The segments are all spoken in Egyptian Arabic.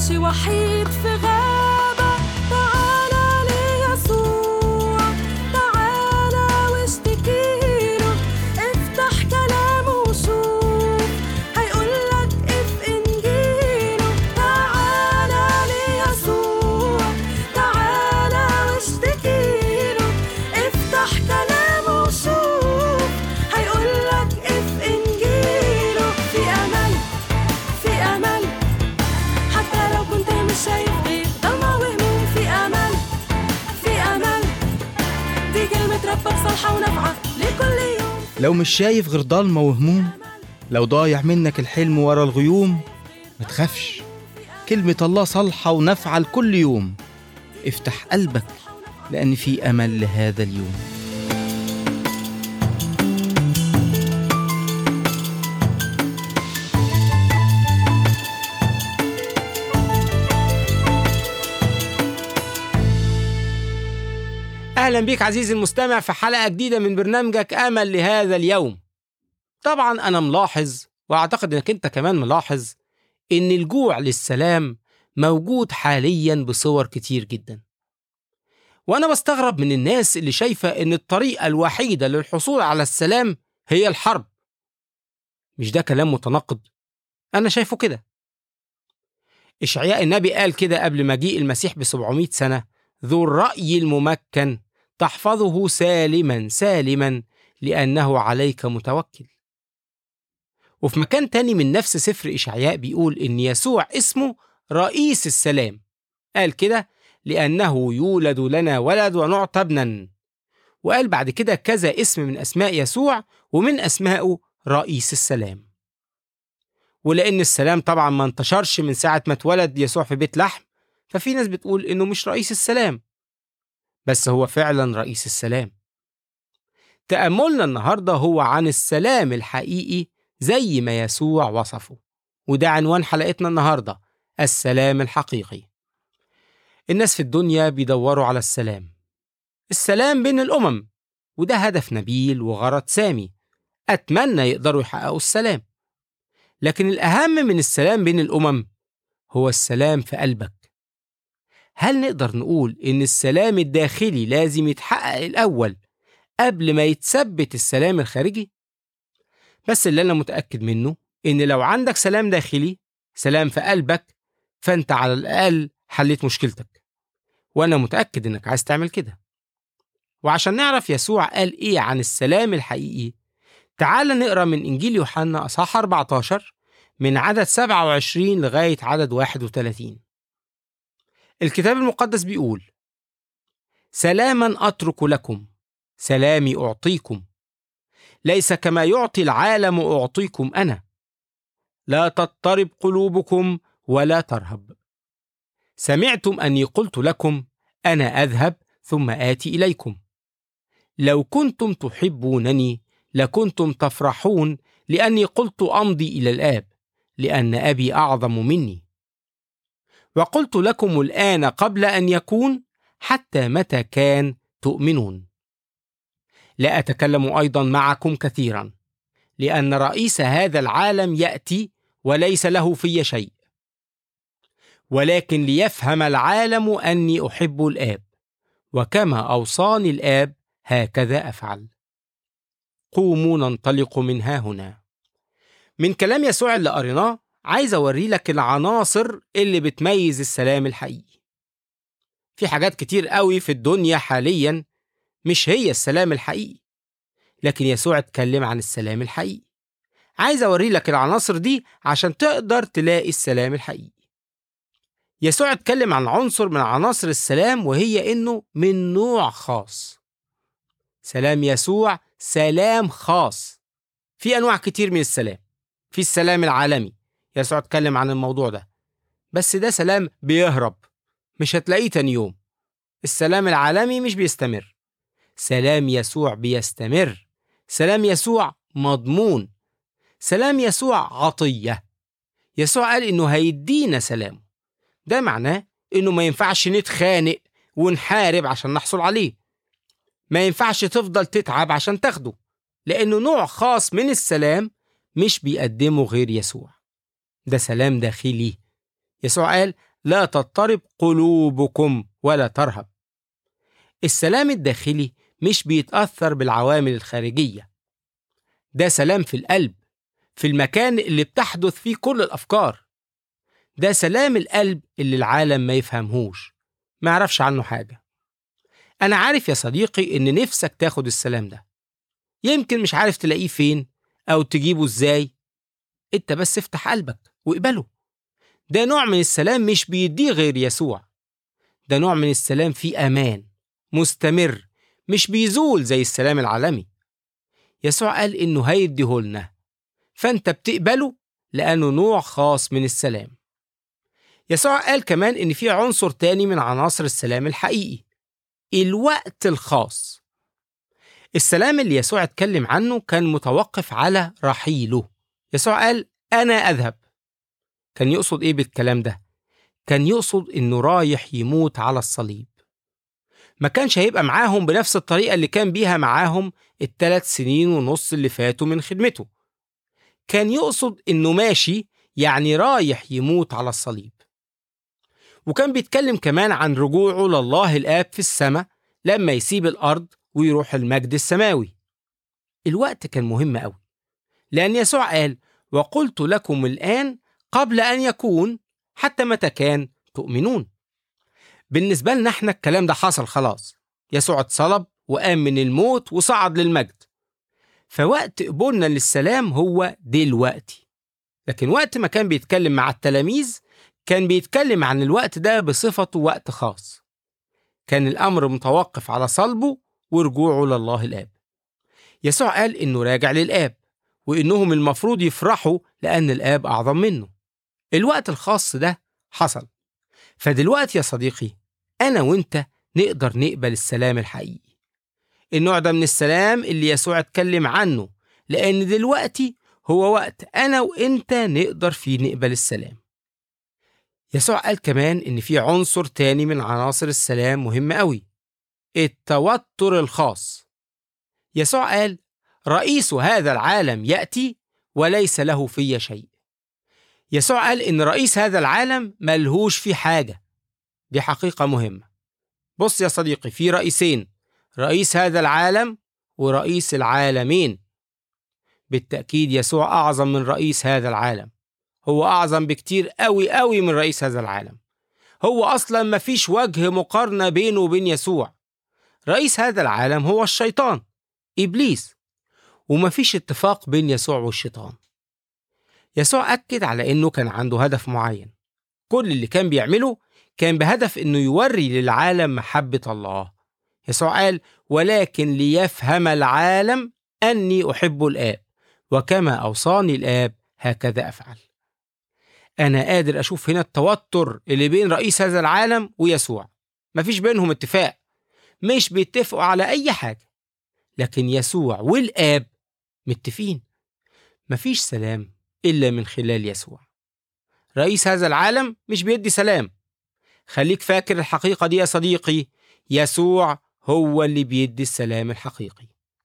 ماشي وحيد في غابة تعالى ليسوع تعالى واشتكيله افتح كلامه وشوف هيقولك اف انجيله تعالى ليسوع تعالى واشتكيله افتح كلامه وشوف هيقولك اف انجيله في امل في امل حتى لو كنت مش شايف غير ضلمة وهموم في امل في امل دي كلمة ربك صالحة ونافعة لكل يوم لو مش شايف غير ضلمة وهموم لو ضايع منك الحلم ورا الغيوم ما تخافش كلمة الله صالحة ونافعة لكل يوم افتح قلبك لأن في أمل لهذا اليوم أهلا بيك عزيزي المستمع في حلقة جديدة من برنامجك أمل لهذا اليوم طبعا أنا ملاحظ وأعتقد أنك أنت كمان ملاحظ إن الجوع للسلام موجود حاليا بصور كتير جدا وأنا بستغرب من الناس اللي شايفة إن الطريقة الوحيدة للحصول على السلام هي الحرب مش ده كلام متناقض أنا شايفه كده إشعياء النبي قال كده قبل مجيء المسيح ب 700 سنة ذو الرأي الممكن تحفظه سالما سالما لأنه عليك متوكل وفي مكان تاني من نفس سفر إشعياء بيقول إن يسوع اسمه رئيس السلام قال كده لأنه يولد لنا ولد ونعطى ابنا وقال بعد كده كذا اسم من أسماء يسوع ومن أسمائه رئيس السلام ولأن السلام طبعا ما انتشرش من ساعة ما اتولد يسوع في بيت لحم ففي ناس بتقول إنه مش رئيس السلام بس هو فعلا رئيس السلام تأملنا النهاردة هو عن السلام الحقيقي زي ما يسوع وصفه وده عنوان حلقتنا النهاردة السلام الحقيقي الناس في الدنيا بيدوروا على السلام السلام بين الأمم وده هدف نبيل وغرض سامي أتمنى يقدروا يحققوا السلام لكن الأهم من السلام بين الأمم هو السلام في قلبك هل نقدر نقول إن السلام الداخلي لازم يتحقق الأول قبل ما يتثبت السلام الخارجي؟ بس اللي أنا متأكد منه إن لو عندك سلام داخلي سلام في قلبك فأنت على الأقل حليت مشكلتك وأنا متأكد إنك عايز تعمل كده وعشان نعرف يسوع قال إيه عن السلام الحقيقي تعال نقرأ من إنجيل يوحنا أصحاح 14 من عدد 27 لغاية عدد 31 الكتاب المقدس بيقول سلاما اترك لكم سلامي اعطيكم ليس كما يعطي العالم اعطيكم انا لا تضطرب قلوبكم ولا ترهب سمعتم اني قلت لكم انا اذهب ثم اتي اليكم لو كنتم تحبونني لكنتم تفرحون لاني قلت امضي الى الاب لان ابي اعظم مني وقلت لكم الآن قبل أن يكون حتى متى كان تؤمنون. لا أتكلم أيضا معكم كثيرا، لأن رئيس هذا العالم يأتي وليس له في شيء. ولكن ليفهم العالم أني أحب الآب، وكما أوصاني الآب هكذا أفعل. قوموا ننطلق من ها هنا. من كلام يسوع اللي قريناه عايز اوري لك العناصر اللي بتميز السلام الحقيقي في حاجات كتير قوي في الدنيا حاليا مش هي السلام الحقيقي لكن يسوع اتكلم عن السلام الحقيقي عايز اوري لك العناصر دي عشان تقدر تلاقي السلام الحقيقي يسوع اتكلم عن عنصر من عناصر السلام وهي انه من نوع خاص سلام يسوع سلام خاص في انواع كتير من السلام في السلام العالمي يسوع اتكلم عن الموضوع ده بس ده سلام بيهرب مش هتلاقيه تاني يوم السلام العالمي مش بيستمر سلام يسوع بيستمر سلام يسوع مضمون سلام يسوع عطية يسوع قال إنه هيدينا سلامه ده معناه إنه ما ينفعش نتخانق ونحارب عشان نحصل عليه ما ينفعش تفضل تتعب عشان تاخده لأنه نوع خاص من السلام مش بيقدمه غير يسوع ده سلام داخلي يسوع قال لا تضطرب قلوبكم ولا ترهب السلام الداخلي مش بيتأثر بالعوامل الخارجية ده سلام في القلب في المكان اللي بتحدث فيه كل الأفكار ده سلام القلب اللي العالم ما يفهمهوش ما يعرفش عنه حاجة أنا عارف يا صديقي إن نفسك تاخد السلام ده يمكن مش عارف تلاقيه فين أو تجيبه إزاي أنت بس افتح قلبك واقبله ده نوع من السلام مش بيديه غير يسوع ده نوع من السلام فيه أمان مستمر مش بيزول زي السلام العالمي يسوع قال إنه هيديهولنا فأنت بتقبله لأنه نوع خاص من السلام يسوع قال كمان إن في عنصر تاني من عناصر السلام الحقيقي الوقت الخاص السلام اللي يسوع اتكلم عنه كان متوقف على رحيله يسوع قال أنا أذهب كان يقصد إيه بالكلام ده؟ كان يقصد إنه رايح يموت على الصليب ما كانش هيبقى معاهم بنفس الطريقة اللي كان بيها معاهم الثلاث سنين ونص اللي فاتوا من خدمته كان يقصد إنه ماشي يعني رايح يموت على الصليب وكان بيتكلم كمان عن رجوعه لله الآب في السماء لما يسيب الأرض ويروح المجد السماوي الوقت كان مهم أوي لأن يسوع قال وقلت لكم الآن قبل أن يكون حتى متى كان تؤمنون بالنسبة لنا احنا الكلام ده حصل خلاص يسوع اتصلب وقام من الموت وصعد للمجد فوقت قبولنا للسلام هو دلوقتي لكن وقت ما كان بيتكلم مع التلاميذ كان بيتكلم عن الوقت ده بصفته وقت خاص كان الأمر متوقف على صلبه ورجوعه لله الآب يسوع قال إنه راجع للآب وإنهم المفروض يفرحوا لأن الآب أعظم منه الوقت الخاص ده حصل فدلوقتي يا صديقي أنا وإنت نقدر نقبل السلام الحقيقي النوع ده من السلام اللي يسوع اتكلم عنه لأن دلوقتي هو وقت أنا وإنت نقدر فيه نقبل السلام يسوع قال كمان إن في عنصر تاني من عناصر السلام مهم قوي التوتر الخاص يسوع قال رئيس هذا العالم يأتي وليس له في شيء يسوع قال إن رئيس هذا العالم ملهوش في حاجة دي حقيقة مهمة بص يا صديقي في رئيسين رئيس هذا العالم ورئيس العالمين بالتأكيد يسوع أعظم من رئيس هذا العالم هو أعظم بكتير قوي قوي من رئيس هذا العالم هو أصلا مفيش وجه مقارنة بينه وبين يسوع رئيس هذا العالم هو الشيطان إبليس ومفيش اتفاق بين يسوع والشيطان يسوع أكد على إنه كان عنده هدف معين كل اللي كان بيعمله كان بهدف إنه يوري للعالم محبة الله يسوع قال ولكن ليفهم العالم أني أحب الآب وكما أوصاني الآب هكذا أفعل أنا قادر أشوف هنا التوتر اللي بين رئيس هذا العالم ويسوع مفيش بينهم اتفاق مش بيتفقوا على أي حاجة لكن يسوع والآب متفقين مفيش سلام إلا من خلال يسوع رئيس هذا العالم مش بيدي سلام خليك فاكر الحقيقة دي يا صديقي يسوع هو اللي بيدي السلام الحقيقي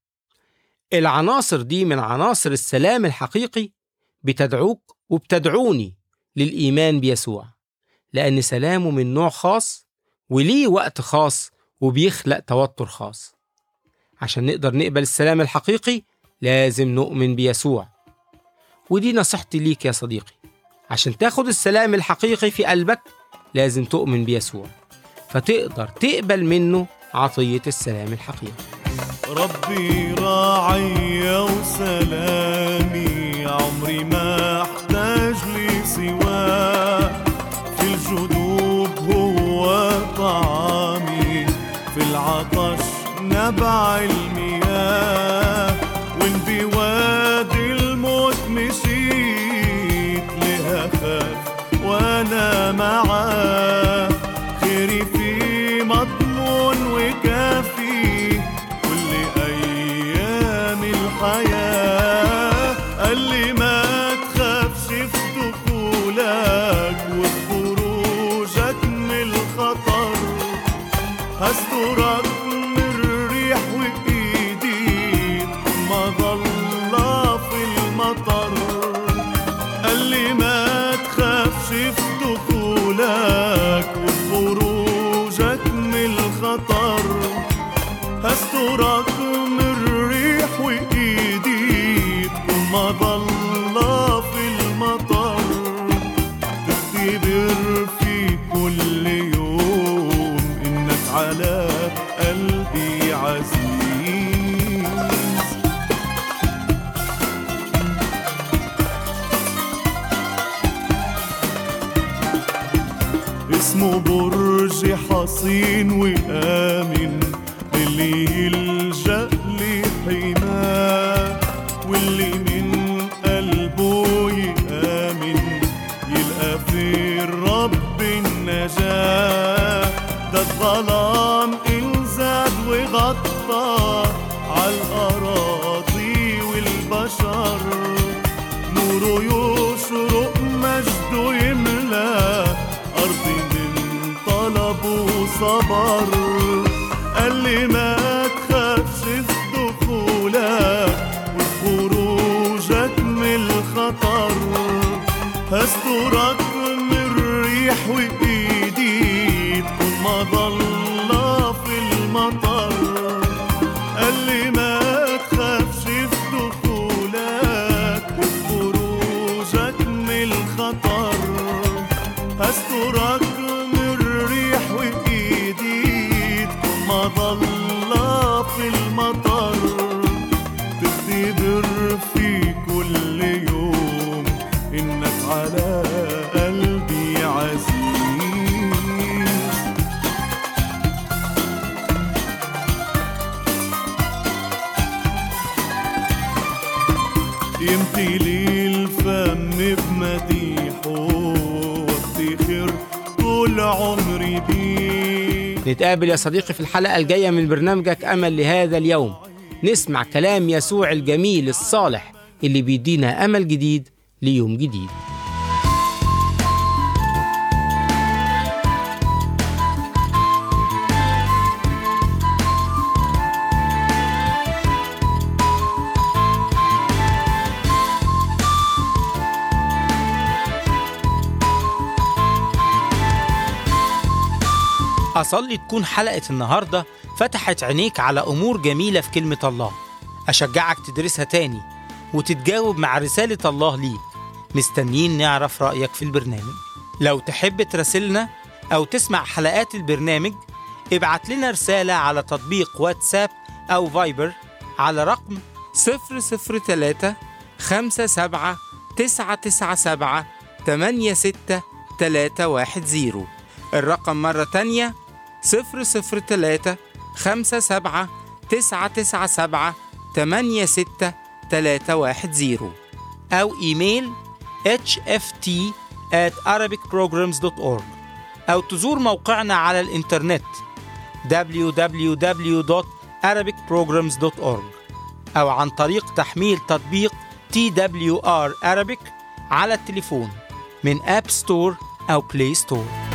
العناصر دي من عناصر السلام الحقيقي بتدعوك وبتدعوني للإيمان بيسوع لأن سلامه من نوع خاص وليه وقت خاص وبيخلق توتر خاص عشان نقدر نقبل السلام الحقيقي لازم نؤمن بيسوع ودي نصيحتي ليك يا صديقي عشان تاخد السلام الحقيقي في قلبك لازم تؤمن بيسوع فتقدر تقبل منه عطية السلام الحقيقي ربي راعي وسلامي عمري ما احتاج لي سواه في الجدوب هو طعامي في العطش نبع المياه وان بوادي الموت مشيت لها خاف وانا معاه خيري في مضمون وكافي كل ايام الحياه قال لي ما تخافش في دخولك وخروجك من الخطر هسترك من الريح وايدي ما ضل في المطر قال لي ما تخافش في دخولك اسمه برج حصين وآمن اللي يلجأ لحماه واللي من قلبه يآمن يلقى في الرب النجاة ده الظلام انزاد وغطى عالأراضي والبشر نوره يشرق مجده يملى أرضي من طلب وصبر قال لي ما تخافش في دخولك وخروجك من الخطر هسترك من الريح وإيدي تكون مظلة في المطر قال لي ما تخافش في دخولك وخروجك من الخطر هسترك من الريح وإيدي تكون مظلة في المطر تختبر في كل يوم إنك على قلبي عزيز يمتلي الفم بمديحه وافتخر طول عمري بيه نتقابل يا صديقي في الحلقة الجاية من برنامجك أمل لهذا اليوم نسمع كلام يسوع الجميل الصالح اللي بيدينا أمل جديد ليوم جديد أصلي تكون حلقة النهاردة فتحت عينيك على أمور جميلة في كلمة الله أشجعك تدرسها تاني وتتجاوب مع رسالة الله ليك مستنيين نعرف رأيك في البرنامج لو تحب تراسلنا أو تسمع حلقات البرنامج ابعت لنا رسالة على تطبيق واتساب أو فايبر على رقم 003 57 997 86310 الرقم مرة تانية 003 57 997 86310 أو إيميل hft at arabicprograms.org أو تزور موقعنا على الإنترنت www.arabicprograms.org أو عن طريق تحميل تطبيق TWR Arabic على التليفون من أب ستور أو بلاي ستور